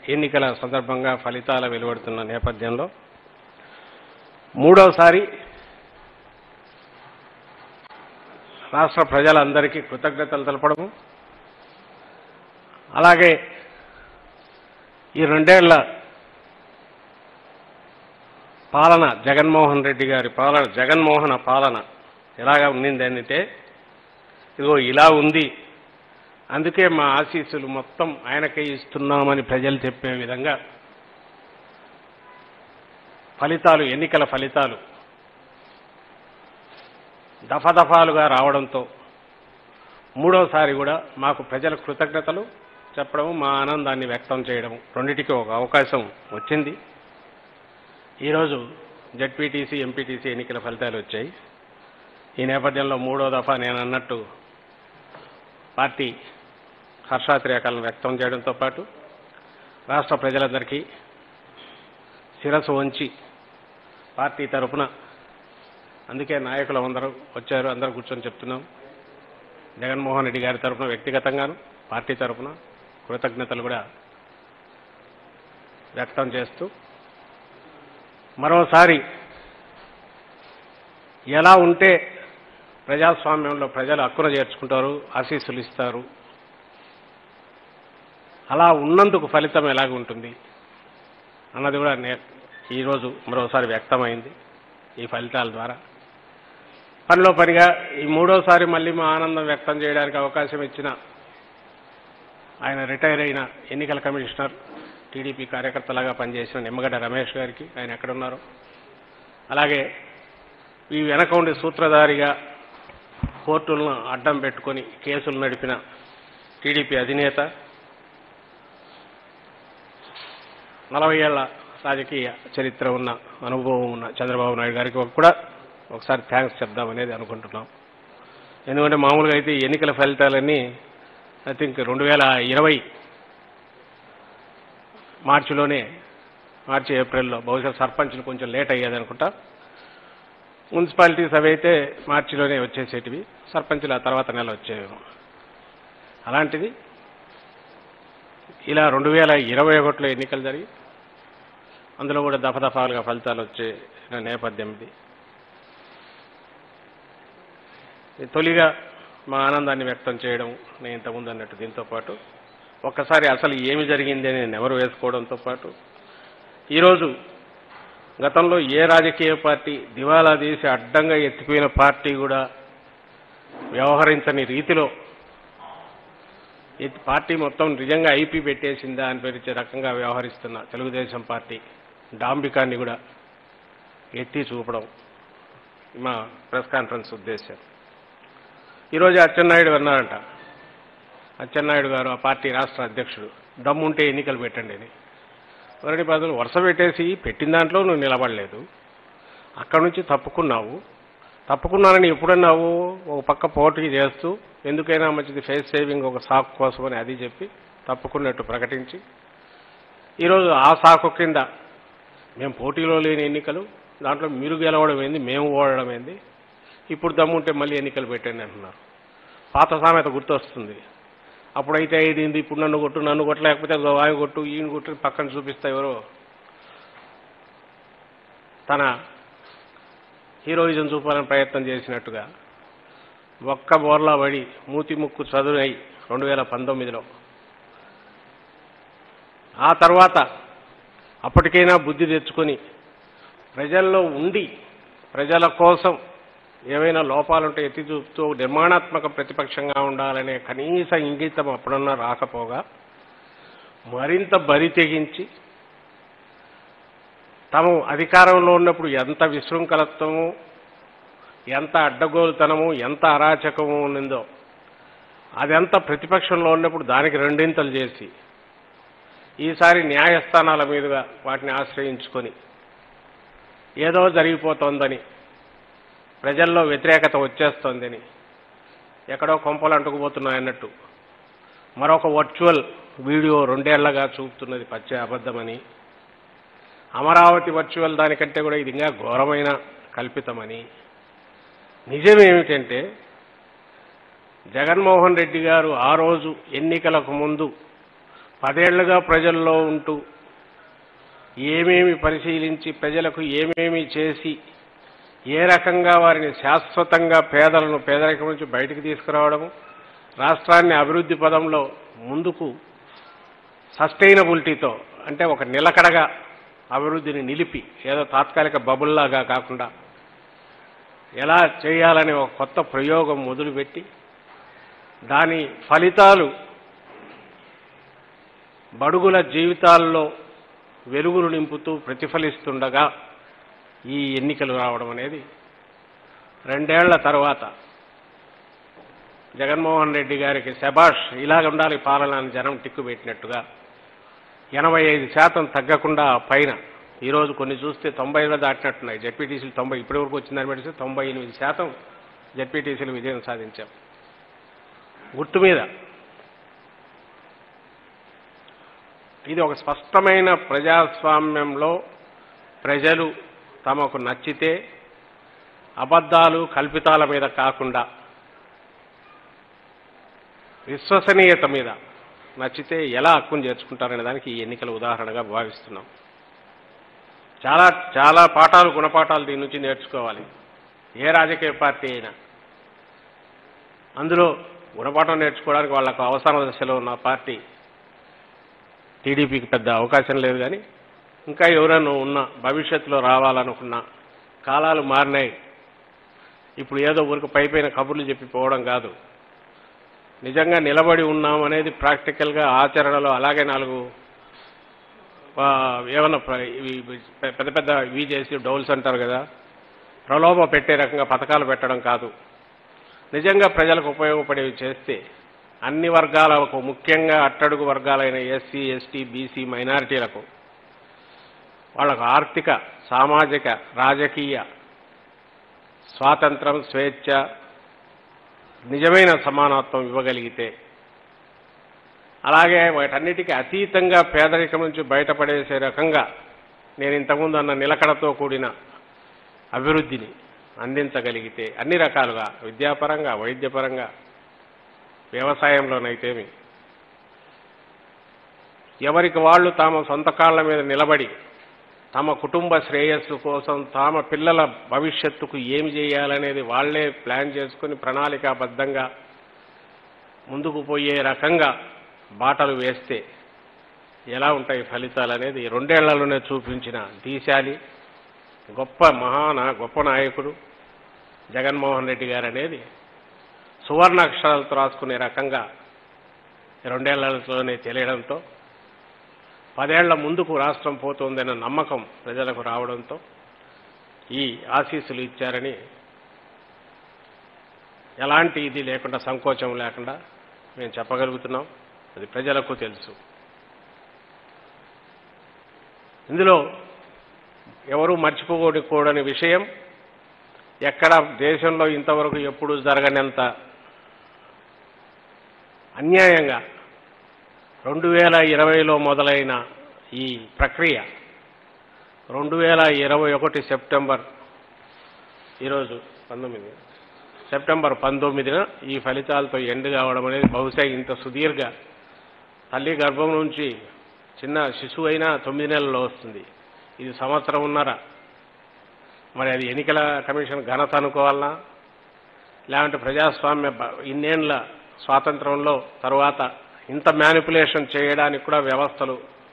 ఎన్నికల సందర్భంగా ఫలితాలు వెలువడుతున్న నేపథ్యంలో మూడవసారి రాష్ట్ర ప్రజలందరికీ కృతజ్ఞతలు తెలపడము అలాగే ఈ రెండేళ్ల పాలన జగన్మోహన్ రెడ్డి గారి పాలన జగన్మోహన పాలన ఎలాగా ఉండింది అంటే ఇదిగో ఇలా ఉంది అందుకే మా ఆశీస్సులు మొత్తం ఆయనకే ఇస్తున్నామని ప్రజలు చెప్పే విధంగా ఫలితాలు ఎన్నికల ఫలితాలు దఫాదఫాలుగా రావడంతో మూడోసారి కూడా మాకు ప్రజల కృతజ్ఞతలు చెప్పడం మా ఆనందాన్ని వ్యక్తం చేయడం రెండిటికి ఒక అవకాశం వచ్చింది ఈరోజు జడ్పీటీసీ ఎంపీటీసీ ఎన్నికల ఫలితాలు వచ్చాయి ఈ నేపథ్యంలో మూడో దఫా నేను అన్నట్టు పార్టీ హర్షాతిరేకాలను వ్యక్తం చేయడంతో పాటు రాష్ట్ర ప్రజలందరికీ శిరస్సు వంచి పార్టీ తరపున అందుకే నాయకులు అందరూ వచ్చారు అందరూ కూర్చొని చెప్తున్నాం జగన్మోహన్ రెడ్డి గారి తరపున వ్యక్తిగతంగాను పార్టీ తరపున కృతజ్ఞతలు కూడా వ్యక్తం చేస్తూ మరోసారి ఎలా ఉంటే ప్రజాస్వామ్యంలో ప్రజలు హక్కున చేర్చుకుంటారు ఆశీస్సులు ఇస్తారు అలా ఉన్నందుకు ఫలితం ఎలాగ ఉంటుంది అన్నది కూడా నే ఈరోజు మరోసారి వ్యక్తమైంది ఈ ఫలితాల ద్వారా పనిలో పనిగా ఈ మూడోసారి మళ్ళీ మా ఆనందం వ్యక్తం చేయడానికి అవకాశం ఇచ్చిన ఆయన రిటైర్ అయిన ఎన్నికల కమిషనర్ టీడీపీ కార్యకర్తలాగా పనిచేసిన నిమ్మగడ్డ రమేష్ గారికి ఆయన ఎక్కడున్నారో అలాగే ఈ వెనక ఉండి సూత్రధారిగా కోర్టులను అడ్డం పెట్టుకొని కేసులు నడిపిన టీడీపీ అధినేత నలభై ఏళ్ల రాజకీయ చరిత్ర ఉన్న అనుభవం ఉన్న చంద్రబాబు నాయుడు గారికి కూడా ఒకసారి థ్యాంక్స్ చెప్దామనేది అనుకుంటున్నాం ఎందుకంటే మామూలుగా అయితే ఈ ఎన్నికల ఫలితాలన్నీ ఐ థింక్ రెండు వేల ఇరవై మార్చిలోనే మార్చి ఏప్రిల్లో బహుశా సర్పంచ్లు కొంచెం లేట్ అయ్యేది అనుకుంటా మున్సిపాలిటీస్ అవి అయితే మార్చిలోనే వచ్చేసేటివి సర్పంచ్లు ఆ తర్వాత నెల వచ్చేవి అలాంటిది ఇలా రెండు వేల ఇరవై ఒకటిలో ఎన్నికలు జరిగి అందులో కూడా దఫదఫాలుగా ఫలితాలు వచ్చే నేపథ్యం ఇది ఇది తొలిగా మా ఆనందాన్ని వ్యక్తం చేయడం నేను ఇంతకుముందు అన్నట్టు దీంతో పాటు ఒక్కసారి అసలు ఏమి జరిగింది అని నెమరు వేసుకోవడంతో పాటు ఈరోజు గతంలో ఏ రాజకీయ పార్టీ దివాలా తీసి అడ్డంగా ఎత్తిపోయిన పార్టీ కూడా వ్యవహరించని రీతిలో ఈ పార్టీ మొత్తం నిజంగా ఐపీ పెట్టేసిందా అని పిలిచే రకంగా వ్యవహరిస్తున్న తెలుగుదేశం పార్టీ డాంబికాన్ని కూడా ఎత్తి చూపడం మా ప్రెస్ కాన్ఫరెన్స్ ఉద్దేశం ఈరోజు అచ్చెన్నాయుడు అన్నారంట అచ్చెన్నాయుడు గారు ఆ పార్టీ రాష్ట్ర అధ్యక్షుడు దమ్ముంటే ఎన్నికలు పెట్టండి అని ఒకటి బదులు వరుస పెట్టేసి పెట్టిన దాంట్లో నువ్వు నిలబడలేదు అక్కడి నుంచి తప్పుకున్నావు తప్పుకున్నానని ఎప్పుడన్నావు ఒక పక్క పోటీ చేస్తూ ఎందుకైనా మంచిది ఫేస్ సేవింగ్ ఒక సాకు కోసమని అది చెప్పి తప్పుకున్నట్టు ప్రకటించి ఈరోజు ఆ సాకు కింద మేము పోటీలో లేని ఎన్నికలు దాంట్లో మీరు గెలవడం ఏంది మేము ఓడడం ఏంది ఇప్పుడు దమ్ముంటే మళ్ళీ ఎన్నికలు పెట్టండి అంటున్నారు పాత సామెత గుర్తొస్తుంది అప్పుడైతే అయింది ఇప్పుడు నన్ను కొట్టు నన్ను కొట్టలేకపోతే వాయు కొట్టు ఈయన కొట్టు పక్కన చూపిస్తా ఎవరో తన హీరోయిజం చూపాలని ప్రయత్నం చేసినట్టుగా ఒక్క బోర్లా పడి మూతి ముక్కు చదువునై రెండు వేల పంతొమ్మిదిలో ఆ తర్వాత అప్పటికైనా బుద్ధి తెచ్చుకొని ప్రజల్లో ఉండి ప్రజల కోసం ఏవైనా లోపాలుంటే ఎత్తి చూపుతూ నిర్మాణాత్మక ప్రతిపక్షంగా ఉండాలనే కనీస ఇంగితం అప్పుడన్నా రాకపోగా మరింత బరి తెగించి తాము అధికారంలో ఉన్నప్పుడు ఎంత విశృంఖలత్వము ఎంత అడ్డగోలుతనము ఎంత అరాచకము ఉన్నదో అదెంత ప్రతిపక్షంలో ఉన్నప్పుడు దానికి రెండింతలు చేసి ఈసారి న్యాయస్థానాల మీదుగా వాటిని ఆశ్రయించుకొని ఏదో జరిగిపోతోందని ప్రజల్లో వ్యతిరేకత వచ్చేస్తోందని ఎక్కడో కొంపలు అంటుకుపోతున్నాయన్నట్టు మరొక వర్చువల్ వీడియో రెండేళ్లగా చూపుతున్నది పచ్చే అబద్ధమని అమరావతి వర్చువల్ దానికంటే కూడా ఇది ఇంకా ఘోరమైన కల్పితమని నిజమేమిటంటే జగన్మోహన్ రెడ్డి గారు ఆ రోజు ఎన్నికలకు ముందు పదేళ్లుగా ప్రజల్లో ఉంటూ ఏమేమి పరిశీలించి ప్రజలకు ఏమేమి చేసి ఏ రకంగా వారిని శాశ్వతంగా పేదలను పేదరికం నుంచి బయటికి తీసుకురావడము రాష్ట్రాన్ని అభివృద్ధి పదంలో ముందుకు సస్టైనబిలిటీతో అంటే ఒక నిలకడగా అభివృద్ధిని నిలిపి ఏదో తాత్కాలిక బబుల్లాగా కాకుండా ఎలా చేయాలనే ఒక కొత్త ప్రయోగం మొదలుపెట్టి దాని ఫలితాలు బడుగుల జీవితాల్లో వెలుగులు నింపుతూ ప్రతిఫలిస్తుండగా ఈ ఎన్నికలు రావడం అనేది రెండేళ్ల తర్వాత జగన్మోహన్ రెడ్డి గారికి శబాష్ ఇలాగ ఉండాలి పాలన అని జనం టిక్కు పెట్టినట్టుగా ఎనభై ఐదు శాతం తగ్గకుండా పైన ఈరోజు కొన్ని చూస్తే తొంభైలో దాటినట్టున్నాయి జెడ్పీటీసీలు తొంభై ఇప్పటి వరకు వచ్చిందని పెడితే తొంభై ఎనిమిది శాతం జెడ్పీటీసీలు విజయం సాధించాం గుర్తు మీద ఇది ఒక స్పష్టమైన ప్రజాస్వామ్యంలో ప్రజలు తమకు నచ్చితే అబద్ధాలు కల్పితాల మీద కాకుండా విశ్వసనీయత మీద నచ్చితే ఎలా హక్కును చేర్చుకుంటారనే దానికి ఈ ఎన్నికల ఉదాహరణగా భావిస్తున్నాం చాలా చాలా పాఠాలు గుణపాఠాలు దీని నుంచి నేర్చుకోవాలి ఏ రాజకీయ పార్టీ అయినా అందులో గుణపాఠం నేర్చుకోవడానికి వాళ్ళకు అవసరం దశలో ఉన్న పార్టీ టీడీపీకి పెద్ద అవకాశం లేదు కానీ ఇంకా ఎవరైనా ఉన్న భవిష్యత్తులో రావాలనుకున్న కాలాలు మారినాయి ఇప్పుడు ఏదో ఊరికి పైపైన కబుర్లు చెప్పి పోవడం కాదు నిజంగా నిలబడి ఉన్నాం అనేది ప్రాక్టికల్గా ఆచరణలో అలాగే నాలుగు ఆ, ఏమన్నా ప్ర- ఇవి పెద్ద పెద్ద ఇవి చేసి డౌల్స్ అంటారు కదా ప్రలోభ పెట్టే రకంగా పథకాలు పెట్టడం కాదు నిజంగా ప్రజలకు ఉపయోగపడేవి చేస్తే అన్ని వర్గాలకు ముఖ్యంగా అట్టడుగు వర్గాలైన ఎస్సీ ఎస్టీ బీసీ మైనారిటీలకు వాళ్ళకు ఆర్థిక సామాజిక రాజకీయ స్వాతంత్రం స్వేచ్ఛ నిజమైన సమానత్వం ఇవ్వగలిగితే అలాగే వాటన్నిటికీ అతీతంగా పేదరికం నుంచి బయటపడేసే రకంగా నేను ఇంతకుముందు అన్న నిలకడతో కూడిన అభివృద్ధిని అందించగలిగితే అన్ని రకాలుగా విద్యాపరంగా వైద్యపరంగా వ్యవసాయంలోనైతేమి ఎవరికి వాళ్ళు తాము సొంత కాళ్ళ మీద నిలబడి తమ కుటుంబ శ్రేయస్సు కోసం తమ పిల్లల భవిష్యత్తుకు ఏమి చేయాలనేది వాళ్లే ప్లాన్ చేసుకుని ప్రణాళికాబద్ధంగా ముందుకు పోయే రకంగా బాటలు వేస్తే ఎలా ఉంటాయి ఫలితాలు అనేది ఈ రెండేళ్లలోనే చూపించిన దీశాలి గొప్ప మహాన గొప్ప నాయకుడు జగన్మోహన్ రెడ్డి గారు అనేది సువర్ణ అక్షరాలతో రాసుకునే రకంగా ఈ రెండేళ్లలోనే తెలియడంతో పదేళ్ల ముందుకు రాష్ట్రం పోతుందన్న నమ్మకం ప్రజలకు రావడంతో ఈ ఆశీస్సులు ఇచ్చారని ఎలాంటి ఇది లేకుండా సంకోచం లేకుండా మేము చెప్పగలుగుతున్నాం అది ప్రజలకు తెలుసు ఇందులో ఎవరూ మర్చిపోకూడని విషయం ఎక్కడ దేశంలో ఇంతవరకు ఎప్పుడు జరగనంత అన్యాయంగా రెండు వేల ఇరవైలో మొదలైన ఈ ప్రక్రియ రెండు వేల ఇరవై ఒకటి సెప్టెంబర్ ఈరోజు పంతొమ్మిది సెప్టెంబర్ పంతొమ్మిదిన ఈ ఫలితాలతో ఎండ్ కావడం అనేది బహుశా ఇంత సుదీర్ఘ తల్లి గర్భం నుంచి చిన్న శిశువు అయినా తొమ్మిది నెలల్లో వస్తుంది ఇది సంవత్సరం ఉన్నర మరి అది ఎన్నికల కమిషన్ ఘనత అనుకోవాలనా లేదంటే ప్రజాస్వామ్య బ- ఇన్నేళ్ల స్వాతంత్రంలో తరువాత ఇంత మ్యానిపులేషన్ చేయడానికి కూడా వ్యవస్థలు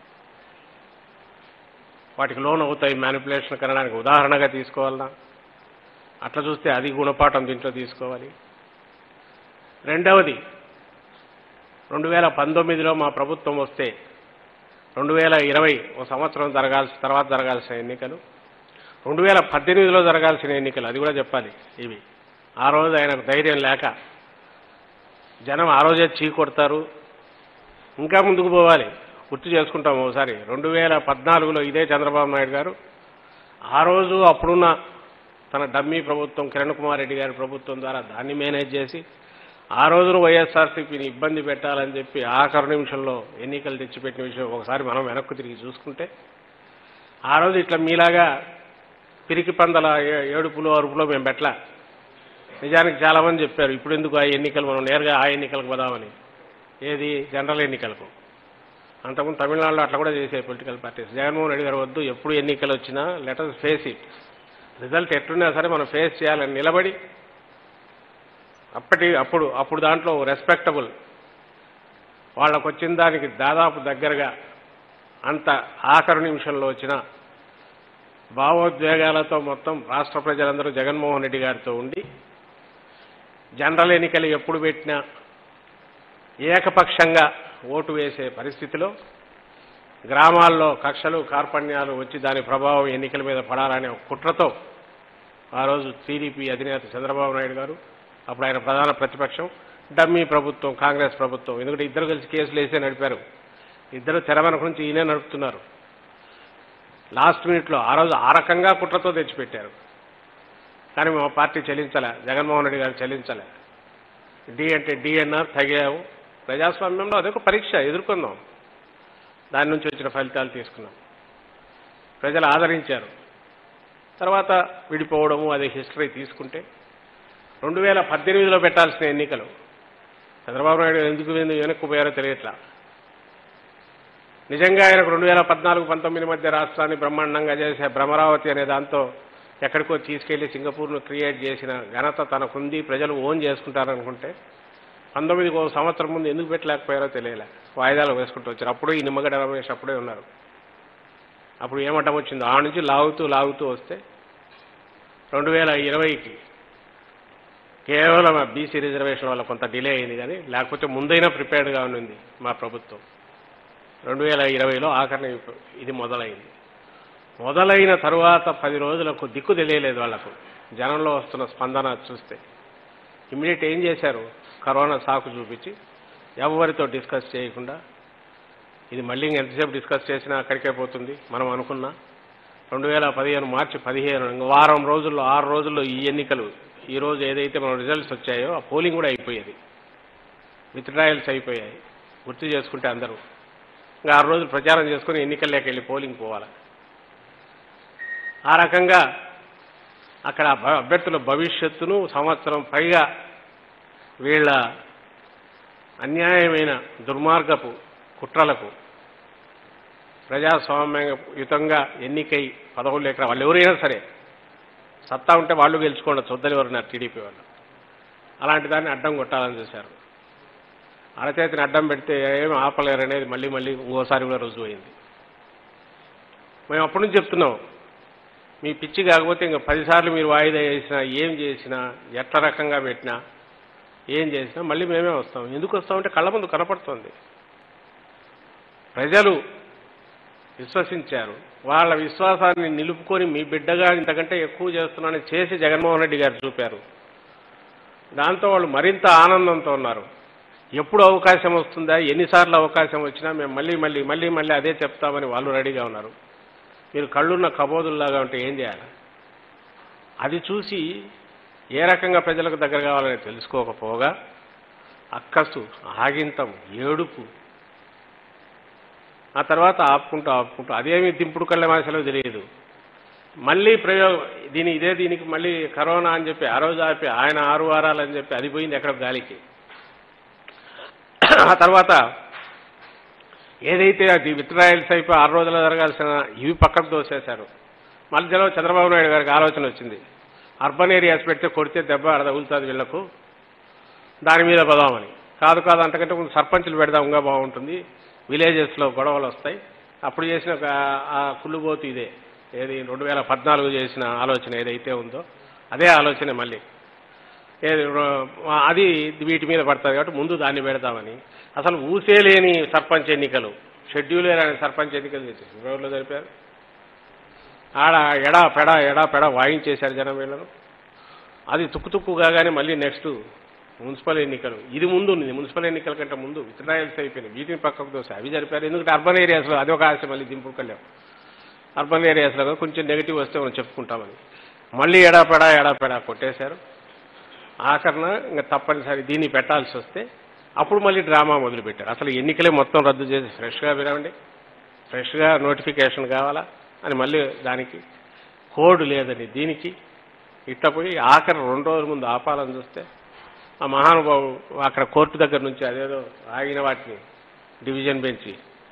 వాటికి లోన్ అవుతాయి మ్యానిపులేషన్ కనడానికి ఉదాహరణగా తీసుకోవాలనా అట్లా చూస్తే అది గుణపాఠం దీంట్లో తీసుకోవాలి రెండవది రెండు వేల పంతొమ్మిదిలో మా ప్రభుత్వం వస్తే రెండు వేల ఇరవై ఒక సంవత్సరం జరగాల్సి తర్వాత జరగాల్సిన ఎన్నికలు రెండు వేల పద్దెనిమిదిలో జరగాల్సిన ఎన్నికలు అది కూడా చెప్పాలి ఇవి ఆ రోజు ఆయనకు ధైర్యం లేక జనం ఆ రోజే చీ కొడతారు ఇంకా ముందుకు పోవాలి గుర్తు చేసుకుంటాం ఒకసారి రెండు వేల పద్నాలుగులో ఇదే చంద్రబాబు నాయుడు గారు ఆ రోజు అప్పుడున్న తన డమ్మీ ప్రభుత్వం కిరణ్ కుమార్ రెడ్డి గారి ప్రభుత్వం ద్వారా దాన్ని మేనేజ్ చేసి ఆ రోజున వైఎస్ఆర్సీపీని ఇబ్బంది పెట్టాలని చెప్పి ఆఖరు నిమిషంలో ఎన్నికలు తెచ్చిపెట్టిన విషయం ఒకసారి మనం వెనక్కు తిరిగి చూసుకుంటే ఆ రోజు ఇట్లా మీలాగా పిరికి పందల ఏ- ఏడుపులు అరుపులో మేము పెట్టలా నిజానికి చాలా మంది చెప్పారు ఇప్పుడు ఎందుకు ఆ ఎన్నికలు మనం నేరుగా ఆ ఎన్నికలకు పోదామని ఏది జనరల్ ఎన్నికలకు అంతకుముందు తమిళనాడులో అట్లా కూడా చేసే పొలిటికల్ పార్టీస్ జగన్మోహన్ రెడ్డి గారు వద్దు ఎప్పుడు ఎన్నికలు వచ్చినా లెటర్ ఫేస్ ఇట్ రిజల్ట్ ఎట్లున్నా సరే మనం ఫేస్ చేయాలని నిలబడి అప్పటి అప్పుడు అప్పుడు దాంట్లో రెస్పెక్టబుల్ వాళ్ళకు వచ్చిన దానికి దాదాపు దగ్గరగా అంత ఆఖరు నిమిషంలో వచ్చిన భావోద్వేగాలతో మొత్తం రాష్ట్ర ప్రజలందరూ జగన్మోహన్ రెడ్డి గారితో ఉండి జనరల్ ఎన్నికలు ఎప్పుడు పెట్టినా ఏకపక్షంగా ఓటు వేసే పరిస్థితిలో గ్రామాల్లో కక్షలు కార్పణ్యాలు వచ్చి దాని ప్రభావం ఎన్నికల మీద పడాలనే ఒక కుట్రతో ఆ రోజు టీడీపీ అధినేత చంద్రబాబు నాయుడు గారు అప్పుడు ఆయన ప్రధాన ప్రతిపక్షం డమ్మీ ప్రభుత్వం కాంగ్రెస్ ప్రభుత్వం ఎందుకంటే ఇద్దరు కలిసి కేసులు వేసే నడిపారు ఇద్దరు తెర వెనక నుంచి ఈయనే నడుపుతున్నారు లాస్ట్ మినిట్లో ఆ రోజు ఆ రకంగా కుట్రతో తెచ్చిపెట్టారు కానీ మా పార్టీ చెల్లించలే జగన్మోహన్ రెడ్డి గారు చెల్లించలే డి అంటే డి అన్నారు తగావు ప్రజాస్వామ్యంలో అదొక పరీక్ష ఎదుర్కొందాం దాని నుంచి వచ్చిన ఫలితాలు తీసుకున్నాం ప్రజలు ఆదరించారు తర్వాత విడిపోవడము అదే హిస్టరీ తీసుకుంటే రెండు వేల పద్దెనిమిదిలో పెట్టాల్సిన ఎన్నికలు చంద్రబాబు నాయుడు ఎందుకు వెనక్కిపోయారో తెలియట్లా నిజంగా ఆయనకు రెండు వేల పద్నాలుగు పంతొమ్మిది మధ్య రాష్ట్రాన్ని బ్రహ్మాండంగా చేసే భ్రమరావతి అనే దాంతో ఎక్కడికో తీసుకెళ్లి సింగపూర్ను క్రియేట్ చేసిన ఘనత తనకుంది ప్రజలు ఓన్ చేసుకుంటారనుకుంటే పంతొమ్మిదికి ఒక సంవత్సరం ముందు ఎందుకు పెట్టలేకపోయారో తెలియలే వాయిదాలు వేసుకుంటూ వచ్చారు అప్పుడు ఈ నిమ్మగడ్డ రమేష్ అప్పుడే ఉన్నారు అప్పుడు ఏమడ్డం వచ్చిందో ఆ నుంచి లాగుతూ లాగుతూ వస్తే రెండు వేల ఇరవైకి కేవలం బీసీ రిజర్వేషన్ వల్ల కొంత డిలే అయింది కానీ లేకపోతే ముందైనా ప్రిపేర్డ్గా ఉంది మా ప్రభుత్వం రెండు వేల ఇరవైలో ఆఖరిని ఇది మొదలైంది మొదలైన తరువాత పది రోజులకు దిక్కు తెలియలేదు వాళ్లకు జనంలో వస్తున్న స్పందన చూస్తే ఇమ్మీడియట్ ఏం చేశారు కరోనా సాకు చూపించి ఎవరితో డిస్కస్ చేయకుండా ఇది మళ్ళీ ఎంతసేపు డిస్కస్ చేసినా అక్కడికే పోతుంది మనం అనుకున్నా రెండు వేల పదిహేను మార్చి పదిహేను ఇంక వారం రోజుల్లో ఆరు రోజుల్లో ఈ ఎన్నికలు ఈ రోజు ఏదైతే మన రిజల్ట్స్ వచ్చాయో ఆ పోలింగ్ కూడా అయిపోయేది విత్ ట్రయల్స్ అయిపోయాయి గుర్తు చేసుకుంటే అందరూ ఇంకా ఆరు రోజులు ప్రచారం చేసుకుని ఎన్నికల్లోకి వెళ్ళి పోలింగ్ పోవాలి ఆ రకంగా అక్కడ భ- అభ్యర్థుల భవిష్యత్తును సంవత్సరం పైగా వీళ్ళ అన్యాయమైన దుర్మార్గపు కుట్రలకు ప్రజాస్వామ్యయుతంగా ఎన్నికై పదవులు ఎక్కడ వాళ్ళు ఎవరైనా సరే సత్తా ఉంటే వాళ్ళు గెలుచుకోండి చూద్దని ఎవరున్నారు టీడీపీ వాళ్ళు అలాంటి దాన్ని అడ్డం కొట్టాలని చూశారు అరచేతిని అడ్డం పెడితే ఏమి ఆపలేరు అనేది మళ్ళీ మళ్ళీ ఇంకోసారి కూడా రుజువు అయింది మేము అప్పటి నుంచి చెప్తున్నాం మీ పిచ్చి కాకపోతే ఇంకా పదిసార్లు మీరు వాయిదా వేసినా ఏం చేసినా ఎట్ల రకంగా పెట్టినా ఏం చేసినా మళ్ళీ మేమే వస్తాం ఎందుకు వస్తామంటే కళ్ళ ముందు కనపడుతుంది ప్రజలు విశ్వసించారు వాళ్ళ విశ్వాసాన్ని నిలుపుకొని మీ బిడ్డగా ఇంతకంటే ఎక్కువ చేస్తున్నానని చేసి జగన్మోహన్ రెడ్డి గారు చూపారు దాంతో వాళ్ళు మరింత ఆనందంతో ఉన్నారు ఎప్పుడు అవకాశం వస్తుందా ఎన్నిసార్లు అవకాశం వచ్చినా మేము మళ్ళీ మళ్ళీ మళ్ళీ మళ్ళీ అదే చెప్తామని వాళ్ళు రెడీగా ఉన్నారు మీరు కళ్ళున్న కబోదుల్లాగా ఉంటే ఏం చేయాలి అది చూసి ఏ రకంగా ప్రజలకు దగ్గర కావాలని తెలుసుకోకపోగా అక్కసు ఆగింతం ఏడుపు ఆ తర్వాత ఆపుకుంటూ ఆపుకుంటూ అదేమి దింపుడు కళ్ళ మాసలో తెలియదు మళ్ళీ ప్రయోగం దీని ఇదే దీనికి మళ్ళీ కరోనా అని చెప్పి ఆ రోజు ఆపి ఆయన ఆరు వారాలు అని చెప్పి అది పోయింది ఎక్కడ గాలికి ఆ తర్వాత ఏదైతే అది విత్డ్రాయల్స్ అయిపోయి ఆరు రోజులు జరగాల్సిన ఇవి పక్కకు దోసేశారు మధ్యలో చంద్రబాబు నాయుడు గారికి ఆలోచన వచ్చింది అర్బన్ ఏరియాస్ పెడితే కొడితే దెబ్బ ఆడ తగులుతుంది వీళ్లకు దాని మీద పదామని కాదు కాదు అంతకంటే ముందు సర్పంచులు పెడదాం ఇంకా బాగుంటుంది విలేజెస్లో గొడవలు వస్తాయి అప్పుడు చేసిన ఒక ఆ కుళ్ళుబోతు ఇదే ఏది రెండు వేల పద్నాలుగు చేసిన ఆలోచన ఏదైతే ఉందో అదే ఆలోచన మళ్ళీ ఏది రో- అది వీటి మీద పడుతుంది కాబట్టి ముందు దాన్ని పెడతామని అసలు ఊసే లేని సర్పంచ్ ఎన్నికలు షెడ్యూల్ లేని సర్పంచ్ ఎన్నికలు చేసేసి ఎవరిలో జరిపారు ఆడ ఎడా పెడ ఎడా పెడ వాయించేశారు జనం వీళ్ళను అది తుక్కు తుక్కు కాగానే మళ్ళీ నెక్స్ట్ మున్సిపల్ ఎన్నికలు ఇది ముందు ఉంది మున్సిపల్ ఎన్నికల కంటే ముందు విత్డ్రాయల్స్ అయిపోయినాయి వీటిని పక్కకు దోశ అవి జరిపారు ఎందుకంటే అర్బన్ ఏరియాస్లో అది ఒక ఆశ మళ్ళీ దింపుకెళ్ళాం అర్బన్ ఏరియాస్లో కొంచెం నెగిటివ్ వస్తే మనం చెప్పుకుంటామని మళ్ళీ ఎడాపెడా ఎడాపెడా కొట్టేశారు ఆఖరణ ఇంకా తప్పనిసరి దీన్ని పెట్టాల్సి వస్తే అప్పుడు మళ్ళీ డ్రామా మొదలుపెట్టారు అసలు ఎన్నికలే మొత్తం రద్దు చేసి ఫ్రెష్గా వినండి ఫ్రెష్గా నోటిఫికేషన్ కావాలా అని మళ్ళీ దానికి కోడ్ లేదని దీనికి ఇట్లా పోయి ఆఖరి రెండు రోజుల ముందు ఆపాలని చూస్తే ఆ మహానుభావు అక్కడ కోర్టు దగ్గర నుంచి అదేదో ఆగిన వాటిని డివిజన్ బెంచి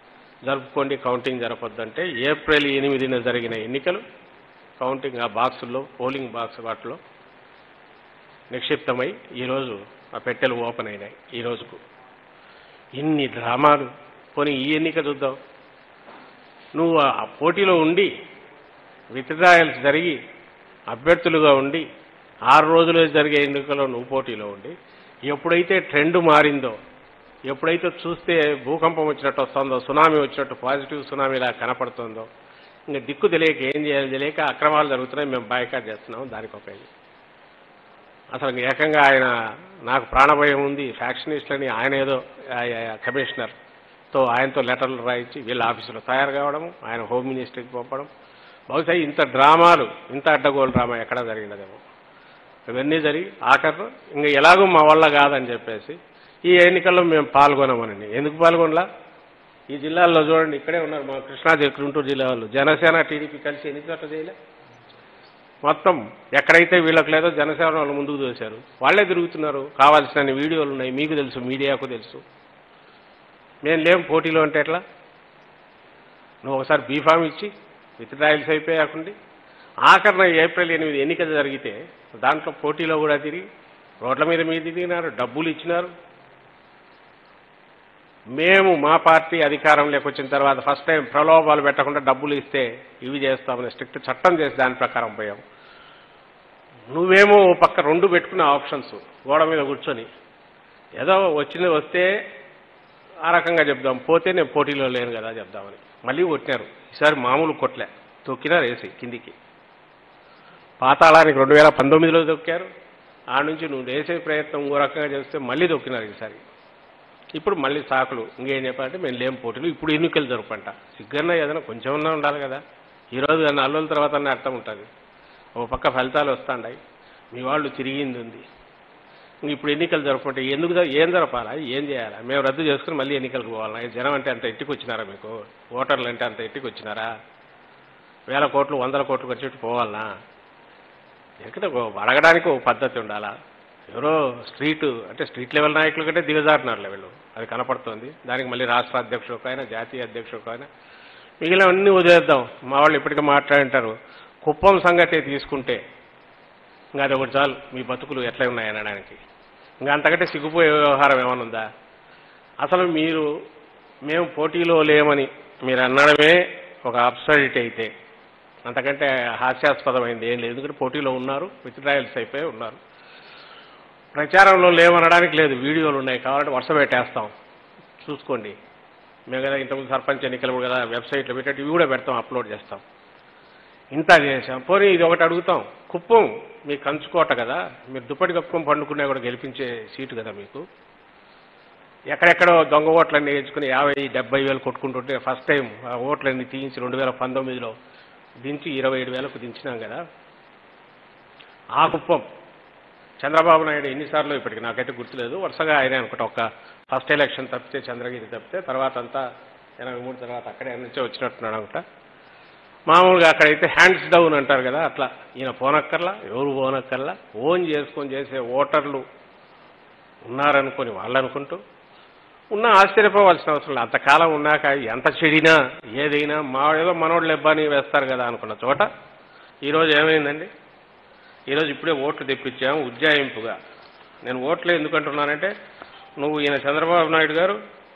జరుపుకోండి కౌంటింగ్ జరపొద్దంటే ఏప్రిల్ ఎనిమిదిన జరిగిన ఎన్నికలు కౌంటింగ్ ఆ బాక్సుల్లో పోలింగ్ బాక్స్ వాటిలో నిక్షిప్తమై ఈరోజు ఆ పెట్టెలు ఓపెన్ అయినాయి ఈ రోజుకు ఇన్ని డ్రామాలు పోనీ ఈ ఎన్నిక చూద్దాం నువ్వు ఆ పోటీలో ఉండి విత్డ్రాయల్స్ జరిగి అభ్యర్థులుగా ఉండి ఆరు రోజులు జరిగే ఎన్నికల్లో నువ్వు పోటీలో ఉండి ఎప్పుడైతే ట్రెండ్ మారిందో ఎప్పుడైతే చూస్తే భూకంపం వచ్చినట్టు వస్తుందో సునామీ వచ్చినట్టు పాజిటివ్ సునామీలా కనపడుతుందో ఇంకా దిక్కు తెలియక ఏం చేయాలి తెలియక అక్రమాలు జరుగుతున్నాయి మేము బాయ్కాట్ చేస్తున్నాం దానికి ఒక ఇది. అసలు ఏకంగా ఆయన నాకు ప్రాణభయం ఉంది ఫ్యాక్షనిస్టులని ఆయన ఏదో ఆ- ఆ కమిషనర్తో ఆయనతో లెటర్లు రాయించి వీళ్ళ ఆఫీసులో తయారు కావడం ఆయన హోమ్ మినిస్టర్కి పంపడం బహుశా ఇంత డ్రామాలు ఇంత అడ్డగోలు డ్రామా ఎక్కడ జరిగినదేమో ఇవన్నీ జరిగి ఆఖరు ఇంకా ఎలాగో మా వల్ల కాదని చెప్పేసి ఈ ఎన్నికల్లో మేము పాల్గొనమనండి ఎందుకు పాల్గొనలా ఈ జిల్లాల్లో చూడండి ఇక్కడే ఉన్నారు మా కృష్ణా జిల్లా గుంటూరు జిల్లా వాళ్ళు జనసేన టీడీపీ కలిసి ఎన్ని చోట్ల చేయలే మొత్తం ఎక్కడైతే వీళ్ళకి లేదో జనసేన వాళ్ళు ముందుకు దోశారు వాళ్ళే తిరుగుతున్నారు కావాల్సిన వీడియోలు ఉన్నాయి మీకు తెలుసు మీడియాకు తెలుసు మేము లేం పోటీలో అంటే ఎట్లా నువ్వు ఒకసారి బీఫామ్ ఇచ్చి విత్ ట్రయల్స్ అయిపోయాకుండి ఆఖరణ ఏప్రిల్ ఎనిమిది ఎన్నిక జరిగితే దాంట్లో పోటీలో కూడా తిరిగి రోడ్ల మీద మీద తిరిగినారు డబ్బులు ఇచ్చినారు మేము మా పార్టీ అధికారంలోకి వచ్చిన తర్వాత ఫస్ట్ టైం ప్రలోభాలు పెట్టకుండా డబ్బులు ఇస్తే ఇవి చేస్తామని స్ట్రిక్ట్ చట్టం చేసి దాని ప్రకారం పోయాం నువ్వేమో ఓ పక్క రెండు పెట్టుకున్న ఆప్షన్స్ గోడ మీద కూర్చొని ఏదో వచ్చింది వస్తే ఆ రకంగా చెప్దాం పోతే నేను పోటీలో లేను కదా చెప్దామని మళ్ళీ కొట్టినారు ఈసారి మామూలు కొట్లే తొక్కినారు వేసి కిందికి పాతాళానికి రెండు వేల పంతొమ్మిదిలో తొక్కారు ఆ నుంచి నువ్వు వేసే ప్రయత్నం ఇంకో రకంగా చేస్తే మళ్ళీ తొక్కినారు ఈసారి ఇప్పుడు మళ్ళీ సాకులు ఇంకేం చెప్పాలంటే మేము లేం పోటీలు ఇప్పుడు ఎన్నికలు జరుపంట సిగ్గన్నా ఏదైనా కొంచెం ఉన్నా ఉండాలి కదా ఈరోజు నాలుగు రోజుల తర్వాత అన్న అర్థం ఉంటుంది ఓ పక్క ఫలితాలు వస్తాండాయి మీ వాళ్ళు తిరిగింది ఉంది ఇంక ఇప్పుడు ఎన్నికలు జరపంటే ఎందుకు జర- ఏం జరపాలా ఏం చేయాలా మేము రద్దు చేసుకుని మళ్ళీ ఎన్నికలకు పోవాలా ఈ జనం అంటే అంత ఎట్టికి వచ్చినారా మీకు ఓటర్లు అంటే అంత ఎట్టికి వచ్చినారా వేల కోట్లు వందల కోట్లు ఖర్చు పోవాలనా ఎక్కడ ఓ- అడగడానికి ఒక పద్ధతి ఉండాలా ఎవరో స్ట్రీట్ అంటే స్ట్రీట్ లెవెల్ నాయకుల కంటే దిగజారున్నారు వీళ్ళు అది కనపడుతోంది దానికి మళ్ళీ రాష్ట్ర అధ్యక్షుడు ఒక ఆయన జాతీయ అధ్యక్షుడు ఒక ఆయన మిగిలినవన్నీ వదిలేద్దాం మా వాళ్ళు ఇప్పటికే మాట్లాడింటారు కుప్పం సంగతి తీసుకుంటే ఇంకా అది ఒకటి చాలు మీ బతుకులు ఎట్లా ఉన్నాయి అనడానికి ఇంకా అంతకంటే సిగ్గుపోయే వ్యవహారం ఏమైనా ఉందా అసలు మీరు మేము పోటీలో లేమని మీరు అనడమే ఒక అబ్సర్డిటీ అయితే అంతకంటే హాస్యాస్పదమైంది ఏం లేదు ఎందుకంటే పోటీలో ఉన్నారు విత్ ట్రయల్స్ అయిపోయి ఉన్నారు ప్రచారంలో లేవనడానికి లేదు వీడియోలు ఉన్నాయి కావాలంటే వరుస పెట్టేస్తాం చూసుకోండి మేము కదా ఇంతకుముందు సర్పంచ్ ఎన్నికలు కూడా కదా వెబ్సైట్లో పెట్టేటి ఇవి కూడా పెడతాం అప్లోడ్ చేస్తాం ఇంత చేసాం పోనీ ఇది ఒకటి అడుగుతాం కుప్పం మీ కంచుకోట కదా మీరు దుప్పటి కప్పుకొని పండుకునే కూడా గెలిపించే సీటు కదా మీకు ఎక్కడెక్కడో దొంగ ఓట్లన్నీ వేయించుకుని యాభై డెబ్బై వేలు కొట్టుకుంటుంటే ఫస్ట్ టైం ఆ ఓట్లన్నీ తీయించి రెండు వేల పంతొమ్మిదిలో దించి ఇరవై ఏడు వేలకు దించినాం కదా ఆ కుప్పం చంద్రబాబు నాయుడు ఎన్నిసార్లు ఇప్పటికి నాకైతే గుర్తులేదు వరుసగా ఆయన అనుకుంటా ఒక ఫస్ట్ ఎలక్షన్ తప్పితే చంద్రగిరి తప్పితే తర్వాత అంతా ఎనభై మూడు తర్వాత అక్కడే నుంచే వచ్చినట్టున్నాడు అనుకుంటా మామూలుగా అక్కడైతే హ్యాండ్స్ డౌన్ అంటారు కదా అట్లా ఈయన పోనక్కర్లా ఎవరు పోనక్కర్లా ఓన్ చేసుకొని చేసే ఓటర్లు ఉన్నారనుకొని వాళ్ళు అనుకుంటూ ఉన్న ఆశ్చర్యపోవాల్సిన అవసరం లేదు అంతకాలం ఉన్నాక ఎంత చెడినా ఏదైనా మా ఏదో మనోళ్ళు ఇబ్బంది వేస్తారు కదా అనుకున్న చోట ఈరోజు ఏమైందండి ఈరోజు ఇప్పుడే ఓట్లు తెప్పించాము ఉజ్జాయింపుగా నేను ఓట్లు ఎందుకంటున్నానంటే నువ్వు ఈయన చంద్రబాబు నాయుడు గారు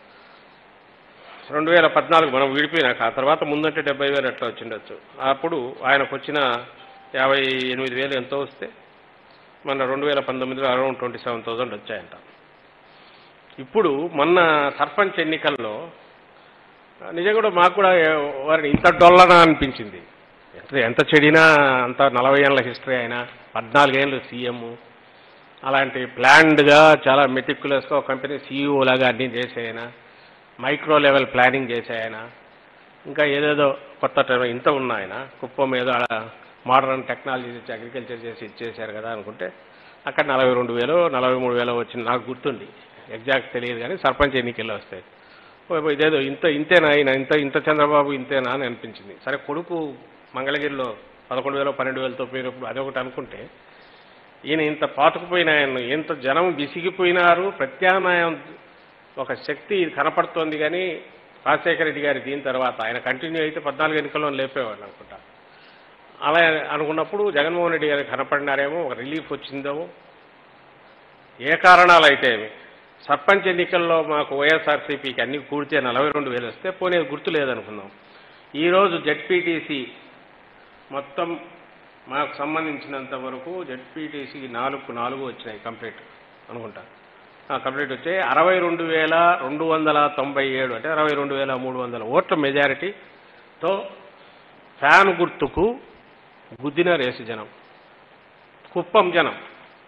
రెండు వేల పద్నాలుగు మనం విడిపోయినాక ఆ తర్వాత ముందంటే డెబ్బై వేలు ఎట్లా వచ్చిండొచ్చు అప్పుడు ఆయనకు వచ్చిన యాభై ఎనిమిది వేలు ఎంతో వస్తే మన రెండు వేల పంతొమ్మిదిలో అరౌండ్ ట్వంటీ సెవెన్ థౌసండ్ వచ్చాయంట ఇప్పుడు మొన్న సర్పంచ్ ఎన్నికల్లో నిజంగా కూడా మాకు కూడా వారిని ఇంత డొల్లనా అనిపించింది ఎంత ఎంత చెడినా అంత నలభై ఏళ్ళ హిస్టరీ అయినా పద్నాలుగేళ్ళు సీఎం అలాంటి ప్లాన్డ్గా చాలా మెటిక్యులస్గా ఒక కంపెనీ సీఈఓ లాగా అన్నీ చేసేయన మైక్రో లెవెల్ ప్లానింగ్ చేసేయన ఇంకా ఏదేదో కొత్త టైం- ఇంత ఉన్నాయన కుప్పం ఏదో ఆడ మోడర్న్ టెక్నాలజీ తెచ్చి అగ్రికల్చర్ చేసి ఇచ్చేశారు కదా అనుకుంటే అక్కడ నలభై రెండు వేలు నలభై మూడు వేలు వచ్చింది నాకు గుర్తుంది ఎగ్జాక్ట్ తెలియదు కానీ సర్పంచ్ ఎన్నికల్లో వస్తాయి ఓ, ఇదేదో ఇంత ఇంతేనా ఆయన ఇంత ఇంత చంద్రబాబు ఇంతేనా అని అనిపించింది సరే కొడుకు మంగళగిరిలో పదకొండు వేలు పన్నెండు వేలతో పోయినప్పుడు అదొకటి అనుకుంటే ఈయన ఇంత పాతుకుపోయిన ఆయన ఇంత జనం విసిగిపోయినారు ప్రత్యామ్నాయం ఒక శక్తి కనపడుతోంది కానీ రాజశేఖర రెడ్డి గారి దీని తర్వాత ఆయన కంటిన్యూ అయితే పద్నాలుగు ఎన్నికల్లో లేపేవాళ్ళు అనుకుంటా అలా అనుకున్నప్పుడు జగన్మోహన్ రెడ్డి గారికి కనపడినారేమో ఒక రిలీఫ్ వచ్చిందేమో ఏ కారణాలు అయితే ఏమి సర్పంచ్ ఎన్నికల్లో మాకు వైఎస్ఆర్సీపీకి అన్ని కూడితే నలభై రెండు వేలు వస్తే పోనీ అది గుర్తు లేదనుకుందాం ఈరోజు జెడ్పీటీసీ మొత్తం మాకు సంబంధించినంత వరకు జెడ్పీటీసీకి నాలుగు నాలుగు వచ్చినాయి కంప్లీట్ అనుకుంటా ఆ, కంప్లీట్ వచ్చాయి అరవై రెండు వేల రెండు వందల తొంభై ఏడు అంటే అరవై రెండు వేల మూడు వందల ఓట్ల మెజారిటీతో ఫ్యాన్ గుర్తుకు గుద్దిన రేసు జనం కుప్పం జనం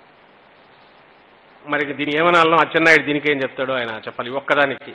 మరి దీని ఏమనాలో అచ్చెన్నాయుడు దీనికి ఏం చెప్తాడో ఆయన చెప్పాలి ఈ ఒక్కదానికి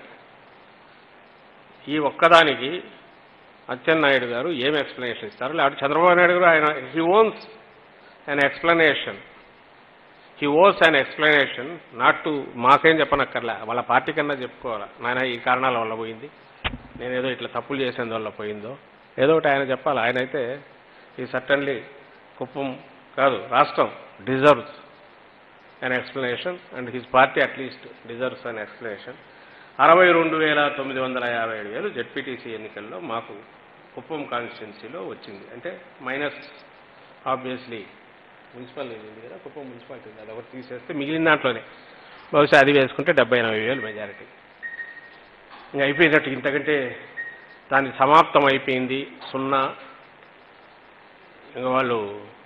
ఈ ఒక్కదానికి అచ్చెన్నాయుడు గారు ఏం ఎక్స్ప్లెనేషన్ ఇస్తారు లేకపోతే చంద్రబాబు నాయుడు గారు ఆయన he owns an explanation he owns an explanation not to మాకేం చెప్పనక్కర్లే వాళ్ళ పార్టీ కన్నా చెప్పుకోవాలి నాయన ఈ కారణాల వల్ల పోయింది నేను ఏదో ఇట్లా తప్పులు చేసేందువల్ల పోయిందో ఏదో ఒకటి ఆయన చెప్పాలి ఆయన అయితే ఈ సర్టన్లీ కుప్పం కాదు రాష్ట్రం deserves an explanation and his party at least deserves an explanation అరవై రెండు వేల తొమ్మిది వందల యాభై ఏడు వేలు జెడ్పీటీసీ ఎన్నికల్లో మాకు కుప్పం కాన్స్టిట్యున్సీలో వచ్చింది అంటే మైనస్ ఆబ్వియస్లీ మున్సిపల్ ఉంది కదా కుప్పం మున్సిపాలిటీ ఉంది అదొకటి తీసేస్తే మిగిలిన దాంట్లోనే బహుశా అది వేసుకుంటే డెబ్బై ఎనభై వేలు మెజారిటీ ఇంకా అయిపోయినట్టు ఇంతకంటే దాని సమాప్తం అయిపోయింది సున్నా ఇంకా వాళ్ళు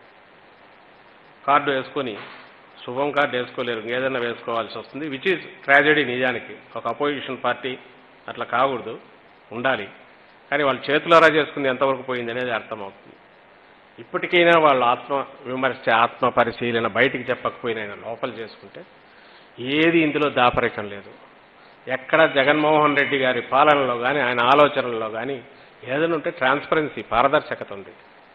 కార్డు వేసుకొని శుభం కార్డు వేసుకోలేరు ఏదైనా వేసుకోవాల్సి వస్తుంది విచ్ ఈజ్ ట్రాజడీ నిజానికి ఒక అపోజిషన్ పార్టీ అట్లా కాకూడదు ఉండాలి కానీ వాళ్ళు చేతులారా చేసుకుంది ఎంతవరకు పోయింది అనేది అర్థమవుతుంది ఇప్పటికైనా వాళ్ళు ఆత్మ విమర్శ ఆత్మ పరిశీలన బయటికి చెప్పకపోయినా లోపల చేసుకుంటే ఏది ఇందులో దాపరికం లేదు ఎక్కడ జగన్మోహన్ రెడ్డి గారి పాలనలో కానీ ఆయన ఆలోచనల్లో కానీ ఏదైనా ఉంటే ట్రాన్స్పరెన్సీ పారదర్శకత ఉంది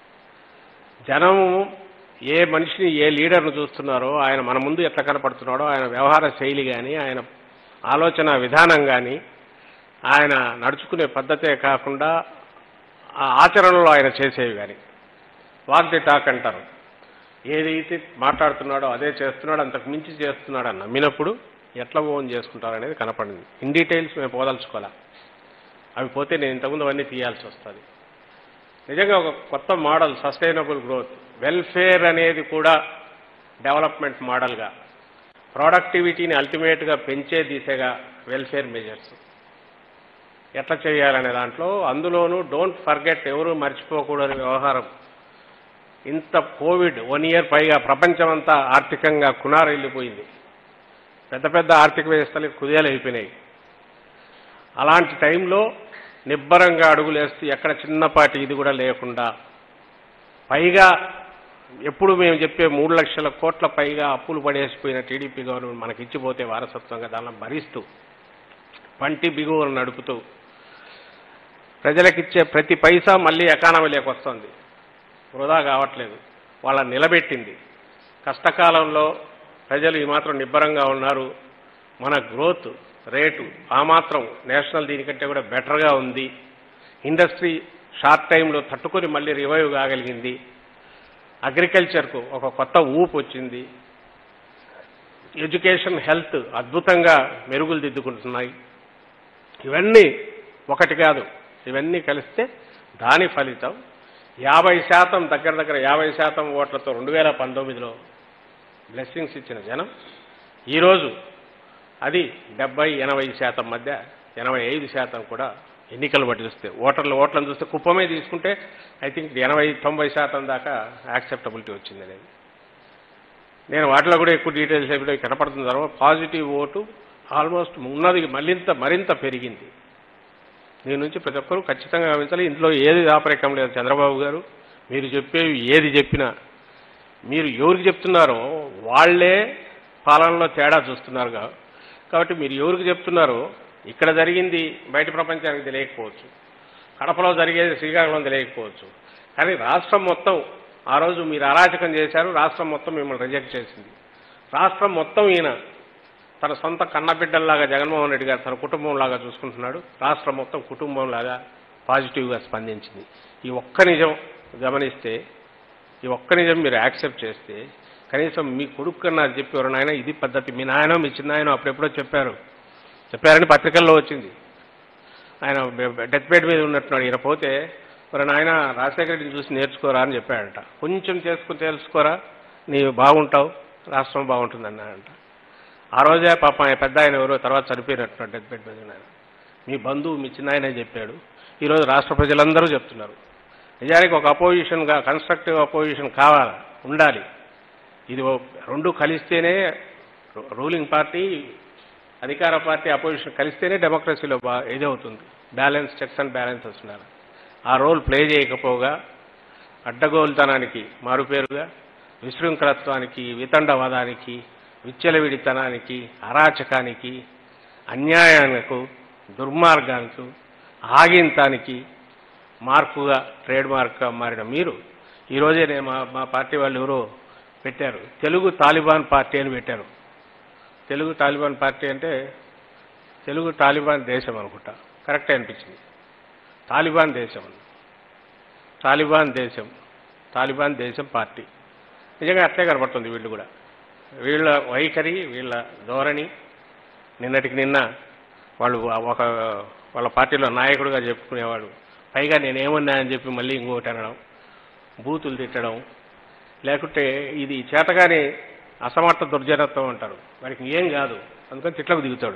జనము ఏ మనిషిని ఏ లీడర్ను చూస్తున్నారో ఆయన మన ముందు ఎట్లా కనపడుతున్నాడో ఆయన వ్యవహార శైలి కానీ ఆయన ఆలోచన విధానం కానీ ఆయన నడుచుకునే పద్ధతే కాకుండా ఆ ఆచరణలో ఆయన చేసేవి కానీ వాక్ ది టాక్ అంటారు ఏదైతే మాట్లాడుతున్నాడో అదే చేస్తున్నాడో అంతకు మించి చేస్తున్నాడు అని నమ్మినప్పుడు ఎట్లా ఓన్ చేసుకుంటారు అనేది కనపడింది ఇన్ డీటెయిల్స్ మేము పోదలుచుకోవాలా అవి పోతే నేను ఇంతకుముందు అవన్నీ తీయాల్సి వస్తుంది నిజంగా ఒక కొత్త మోడల్ సస్టైనబుల్ గ్రోత్ వెల్ఫేర్ అనేది కూడా డెవలప్మెంట్ మోడల్గా ప్రొడక్టివిటీని అల్టిమేట్గా పెంచే దిశగా వెల్ఫేర్ మెజర్స్ ఎట్లా చేయాలనే దాంట్లో అందులోనూ డోంట్ ఫర్గెట్ ఎవరు మర్చిపోకూడని వ్యవహారం ఇంత కోవిడ్ వన్ ఇయర్ పైగా ప్రపంచమంతా ఆర్థికంగా కునారెళ్ళిపోయింది పెద్ద పెద్ద ఆర్థిక వ్యవస్థలు కుదేలు అయిపోయినాయి అలాంటి టైంలో నిబ్బరంగా అడుగులేస్తూ ఎక్కడ చిన్నపాటి ఇది కూడా లేకుండా పైగా ఎప్పుడు మేము చెప్పే మూడు లక్షల కోట్ల పైగా అప్పులు పడేసిపోయిన టీడీపీ గవర్నమెంట్ మనకి ఇచ్చిపోతే వారసత్వంగా దాన్ని భరిస్తూ పంటి బిగువను నడుపుతూ ప్రజలకిచ్చే ప్రతి పైసా మళ్ళీ ఎకానమీలోకి వస్తుంది వృధా కావట్లేదు వాళ్ళని నిలబెట్టింది కష్టకాలంలో ప్రజలు ఈ మాత్రం నిబ్బరంగా ఉన్నారు మన గ్రోత్ రేటు ఆ మాత్రం నేషనల్ దీనికంటే కూడా బెటర్గా ఉంది ఇండస్ట్రీ షార్ట్ టైంలో తట్టుకొని మళ్ళీ రివైవ్ కాగలిగింది అగ్రికల్చర్కు ఒక కొత్త ఊపు వచ్చింది ఎడ్యుకేషన్ హెల్త్ అద్భుతంగా మెరుగులు దిద్దుకుంటున్నాయి ఇవన్నీ ఒకటి కాదు ఇవన్నీ కలిస్తే దాని ఫలితం యాభై శాతం దగ్గర దగ్గర యాభై శాతం ఓట్లతో రెండు వేల పంతొమ్మిదిలో బ్లెస్సింగ్స్ ఇచ్చిన జనం ఈరోజు అది డెబ్బై ఎనభై శాతం మధ్య ఎనభై ఐదు శాతం కూడా ఎన్నికలు బట్టి చూస్తే ఓటర్లు ఓట్లను చూస్తే కుప్పమే తీసుకుంటే ఐ థింక్ ఎనభై తొంభై శాతం దాకా యాక్సెప్టబిలిటీ వచ్చింది అనేది నేను వాటిలో కూడా ఎక్కువ డీటెయిల్స్ చెప్పి కనపడుతున్న తర్వాత పాజిటివ్ ఓటు ఆల్మోస్ట్ ఉన్నది మరింత మరింత పెరిగింది దీని నుంచి ప్రతి ఒక్కరూ ఖచ్చితంగా గమనించాలి ఇందులో ఏది దాపరికం లేదు చంద్రబాబు గారు మీరు చెప్పేవి ఏది చెప్పినా మీరు ఎవరికి చెప్తున్నారో వాళ్ళే పాలనలో తేడా చూస్తున్నారు కా- కాబట్టి మీరు ఎవరికి చెప్తున్నారో ఇక్కడ జరిగింది బయట ప్రపంచానికి తెలియకపోవచ్చు కడపలో జరిగేది శ్రీకాకుళం తెలియకపోవచ్చు కానీ రాష్ట్రం మొత్తం ఆ రోజు మీరు అరాచకం చేశారు రాష్ట్రం మొత్తం మిమ్మల్ని రిజెక్ట్ చేసింది రాష్ట్రం మొత్తం ఈయన తన సొంత కన్నబిడ్డల్లాగా జగన్మోహన్ రెడ్డి గారు తన కుటుంబంలాగా చూసుకుంటున్నాడు రాష్ట్రం మొత్తం కుటుంబంలాగా పాజిటివ్గా స్పందించింది ఈ ఒక్క నిజం గమనిస్తే ఈ ఒక్క నిజం మీరు యాక్సెప్ట్ చేస్తే కనీసం మీ కొడుకు కన్నా చెప్పారు నాయన ఇది పద్ధతి మీ నాయన మీ చిన్నాయన అప్పుడెప్పుడో చెప్పారు చెప్పారని పత్రికల్లో వచ్చింది ఆయన డెత్ బెడ్ మీద ఉన్నట్టున్నాడు ఈయన పోతే మరి నాయన రాజశేఖర రెడ్డిని చూసి నేర్చుకోరా అని చెప్పాడంట కొంచెం చేసుకుని తెలుసుకోరా నీవు బాగుంటావు రాష్ట్రం బాగుంటుంది అన్నాడంట ఆ రోజే పాప ఆయన పెద్ద ఆయన ఎవరో తర్వాత చనిపోయినట్టున్నాడు డెత్ బెడ్ మీద ఉన్నాడు మీ బంధువు మీ చిన్న ఆయనే చెప్పాడు ఈరోజు రాష్ట్ర ప్రజలందరూ చెప్తున్నారు నిజానికి ఒక అపోజిషన్గా కన్స్ట్రక్టివ్ అపోజిషన్ కావాలా ఉండాలి ఇది ఓ- రెండు కలిస్తేనే రూ- రూలింగ్ పార్టీ అధికార పార్టీ అపోజిషన్ కలిస్తేనే డెమోక్రసీలో బా ఇదవుతుంది బ్యాలెన్స్ చెక్స్ అండ్ బ్యాలెన్సెస్ ఉండాలి ఆ రోల్ ప్లే చేయకపోగా అడ్డగోలుతనానికి మారుపేరుగా విశృంఖలత్వానికి వితండవాదానికి విచ్చలవిడితనానికి అరాచకానికి అన్యాయానికి దుర్మార్గానికి ఆగింతానికి మార్కుగా ట్రేడ్ మార్క్గా మారిన మీరు ఈరోజే నేను మా మా పార్టీ వాళ్ళు ఎవరో పెట్టారు తెలుగు తాలిబాన్ పార్టీ అని పెట్టారు తెలుగు తాలిబాన్ పార్టీ అంటే తెలుగు తాలిబాన్ దేశం అనుకుంటా కరెక్టే అనిపించింది తాలిబాన్ దేశం అని తాలిబాన్ దేశం తాలిబాన్ దేశం పార్టీ నిజంగా అట్లే కనబడుతుంది వీళ్ళు కూడా వీళ్ళ వైఖరి వీళ్ళ ధోరణి నిన్నటికి నిన్న వాళ్ళు ఒక వాళ్ళ పార్టీలో నాయకుడిగా చెప్పుకునేవాడు పైగా నేనేమన్నా అని చెప్పి మళ్ళీ ఇంకొకటి అనడం బూతులు తిట్టడం లేకుంటే ఇది చేతగానే అసమర్థ దుర్జనత్వం అంటారు వాడికి ఏం కాదు అందుకని తిట్లకు దిగుతాడు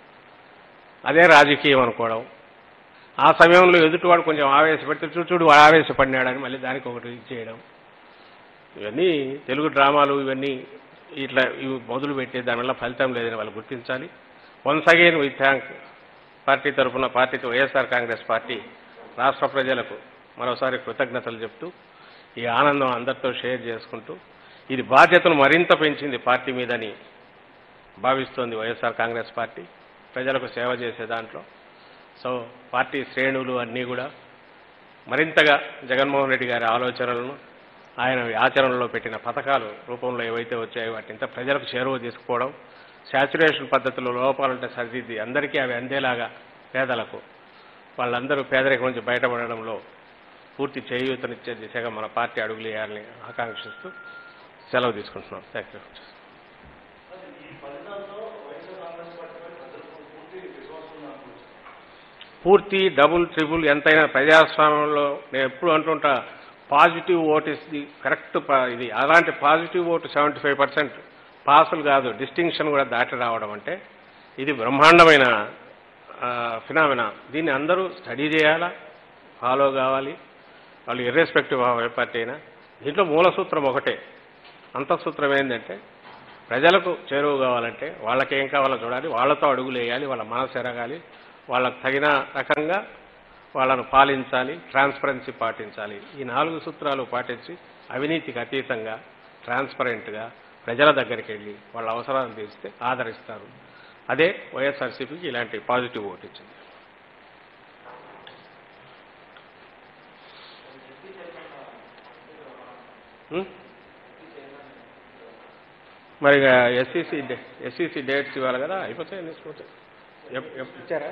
అదే రాజకీయం అనుకోవడం ఆ సమయంలో ఎదుటివాడు కొంచెం ఆవేశపెడితే చూడు చూడు వాడు ఆవేశపడినాడని మళ్ళీ దానికి ఒకటి చేయడం ఇవన్నీ తెలుగు డ్రామాలు ఇవన్నీ ఇట్లా ఇవి మొదలు పెట్టి దానివల్ల ఫలితం లేదని వాళ్ళు గుర్తించాలి once again we thank party తరఫున పార్టీతో వైఎస్ఆర్ కాంగ్రెస్ పార్టీ రాష్ట్ర ప్రజలకు మరోసారి కృతజ్ఞతలు చెప్తూ ఈ ఆనందం అందరితో షేర్ చేసుకుంటూ ఇది బాధ్యతను మరింత పెంచింది పార్టీ మీదని భావిస్తోంది వైఎస్ఆర్ కాంగ్రెస్ పార్టీ ప్రజలకు సేవ చేసే దాంట్లో సో పార్టీ శ్రేణులు అన్నీ కూడా మరింతగా జగన్మోహన్ రెడ్డి గారి ఆలోచనలను ఆయన ఆచరణలో పెట్టిన పథకాలు రూపంలో ఏవైతే వచ్చాయో వాటింత ప్రజలకు చేరువ తీసుకుపోవడం శాచురేషన్ పద్ధతిలో లోపాలంటే సరిదిద్ది అందరికీ అవి అందేలాగా పేదలకు వాళ్ళందరూ పేదరికం నుంచి బయటపడడంలో పూర్తి చేయూతనిచ్చే దిశగా మన పార్టీ అడుగులు వేయాలని ఆకాంక్షిస్తూ సెలవు తీసుకుంటున్నాం థ్యాంక్ యూ పూర్తి డబుల్ ట్రిబుల్ ఎంతైనా ప్రజాస్వామ్యంలో నేను ఎప్పుడు అంటుంటా positive vote is the correct ఇది అలాంటి positive vote seventy five percent పాసులు కాదు డిస్టింక్షన్ కూడా దాటి రావడం అంటే ఇది బ్రహ్మాండమైన ఫినామినా దీన్ని అందరూ స్టడీ చేయాలా ఫాలో కావాలి వాళ్ళు ఇర్రెస్పెక్టివ్ ఆఫ్ ఏ పార్టీ అయినా దీంట్లో మూల సూత్రం ఒకటే అంతఃసూత్రం ఏంటంటే ప్రజలకు చేరువ కావాలంటే వాళ్ళకి ఏం కావాలో చూడాలి వాళ్ళతో అడుగులు వేయాలి వాళ్ళ మనసు ఎరగాలి వాళ్ళకు తగిన రకంగా వాళ్ళను పాలించాలి ట్రాన్స్పరెన్సీ పాటించాలి ఈ నాలుగు సూత్రాలు పాటించి అవినీతికి అతీతంగా ట్రాన్స్పరెంట్గా ప్రజల దగ్గరికి వెళ్ళి వాళ్ళ అవసరాలను తీస్తే ఆదరిస్తారు అదే వైఎస్ఆర్సీపీకి ఇలాంటి పాజిటివ్ ఓటు ఇచ్చింది ఉం? మరి ఎస్సీసీ ఎస్సీసీ డేట్స్ ఇవ్వాలి కదా అయిపోతాయి తీసుకుంటాయి ఎప్- ఎప్- ఇచ్చారా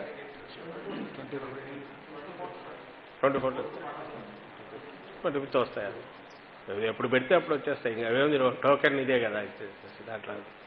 ట్వంటీ ఫోర్ ట్వంటీ ఫిఫ్త్ వస్తాయి అవి ఎప్పుడు పెడితే అప్పుడు వచ్చేస్తాయి ఇంకా అవేమి టోకెన్ ఇదే కదా ఇచ్చేసి దాంట్లో